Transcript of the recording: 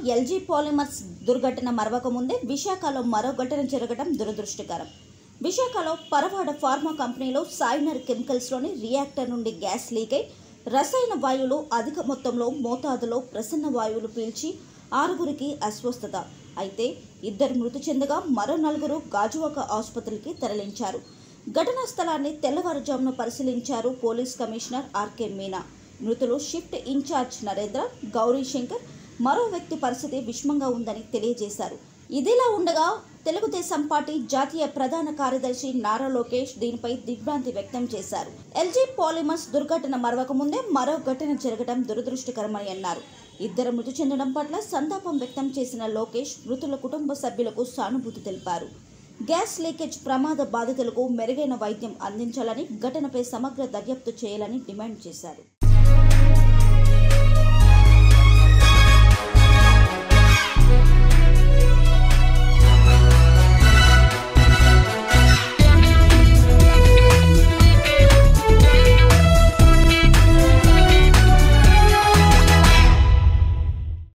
LG polymers దుర్ఘటన మరవక ముందే విశాఖలో మరో ఘటన జరగడం దురదృష్టకరం విశాఖలో పరవాడ ఫార్మా కంపెనీలో సాయినర్ కెమికల్స్లోని రియాక్టర్ నుండి గ్యాస్ లీక్ అయి రసాయన వాయువులు అధిక మొత్తంలో మోతాదులో ప్రసన్న వాయువులు పీల్చి ఆరుగురికి అస్వస్థత అయితే ఇద్దరు మృతి చెందగా మరో నలుగురు గాజువాక ఆసుపత్రికి తరలించారు ఘటనా స్థలాన్ని తెల్లవారుజామున పరిశీలించారు పోలీస్ కమిషనర్ ఆర్కే మీనా మృతులు షిఫ్ట్ ఇన్ఛార్జ్ నరేంద్ర గౌరీ శంకర్ మరో వ్యక్తి పరిస్థితి విషమంగా ఉందని తెలియజేశారు ఇదిలా ఉండగా తెలుగుదేశం పార్టీ జాతీయ ప్రధాన కార్యదర్శి నారా లోకేష్ దీనిపై దిగ్భ్రాంతి వ్యక్తం చేశారు ఎల్జీ పాలిమర్స్ దుర్ఘటన మరవక ముందే మరో ఘటన జరగడం దురదృష్టకరమని అన్నారు ఇద్దరు మృతి చెందడం పట్ల సంతాపం వ్యక్తం చేసిన లోకేష్ మృతుల కుటుంబ సభ్యులకు సానుభూతి తెలిపారు గ్యాస్ లీకేజ్ ప్రమాద బాధితులకు మెరుగైన వైద్యం అందించాలని ఘటనపై సమగ్ర దర్యాప్తు చేయాలని డిమాండ్ చేశారు